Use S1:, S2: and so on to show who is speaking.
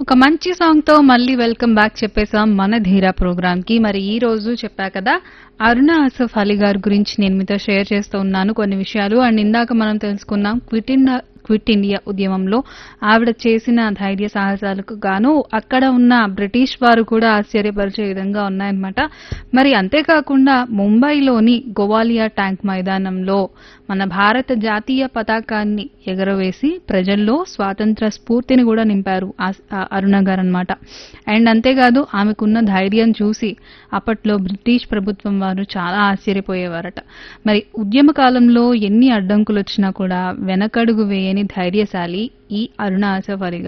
S1: ఒక మంచి సాంగ్ తో మళ్ళీ వెల్కమ్ బ్యాక్ చెప్పేసాం మన ధీరా ప్రోగ్రామ్ కి మరి ఈ రోజు చెప్పా కదా అరుణ ఆసఫ్ అలీ గారి గురించి నేను మీతో షేర్ చేస్తూ ఉన్నాను కొన్ని విషయాలు అండ్ ఇందాక మనం తెలుసుకున్నాం క్విట్ ఇండియా క్విట్ ఇండియా ఉద్యమంలో ఆవిడ చేసిన ధైర్య సాహసాలకు గాను అక్కడ ఉన్న బ్రిటిష్ వారు కూడా ఆశ్చర్యపరిచే విధంగా ఉన్నాయన్నమాట మరి అంతేకాకుండా ముంబైలోని గోవాలియా ట్యాంక్ మైదానంలో మన భారత జాతీయ పతాకాన్ని ఎగరవేసి ప్రజల్లో స్వాతంత్ర స్ఫూర్తిని కూడా నింపారు ఆ- ఆ అరుణ గారు అనమాట అండ్ అంతేకాదు ఆమెకున్న ధైర్యం చూసి అప్పట్లో బ్రిటిష్ ప్రభుత్వం వారు చాలా ఆశ్చర్యపోయేవారట మరి ఉద్యమ కాలంలో ఎన్ని అడ్డంకులు వచ్చినా కూడా వెనకడుగు వేయని ధైర్యశాలి ఈ అరుణ ఆసఫ్ అలీ గారు